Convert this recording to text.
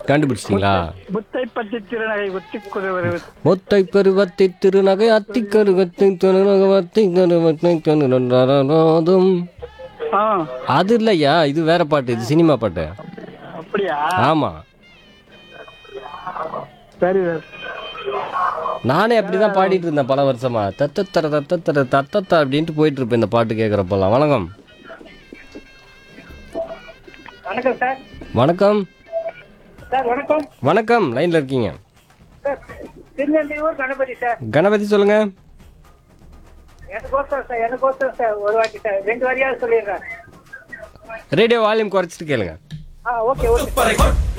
கண்டுபிடிச்சிட்டீங்களா முத்தைப்பட்டி திருநகை ஒத்தி குருவர் மொத்தை பருவத்தை திருநகை அத்தி கருவத்தை திருநகவத்தை கருவத்தை கருதும் ஆ அது இல்லையா இது வேற பாட்டு இது சினிமா பாட்டு அப்படியா ஆமா சரி சார் நானே அப்படிதான் பாடிட்டு இருந்தேன் பல வருஷமா தத்தத்தர தத்தத்தர தத்தத்த அப்படின்ட்டு போயிட்டு இருப்பேன் இந்த பாட்டு கேட்குறப்பெல்லாம் வணக்கம் வணக்கம் சார் வணக்கம் சார் வணக்கம் வணக்கம் லைன்ல இருக்கீங்க சார் திருநெல்வேலூர் கணபதி சார் கணபதி சொல்லுங்க எனக்கோசம் சார் எனக்கோசம் சார் ஒரு வாட்டி சார் ரெண்டு வாரியாவது சொல்லிடுறேன் ரேடியோ வால்யூம் குறைச்சிட்டு கேளுங்க ஆ ஓகே ஓகே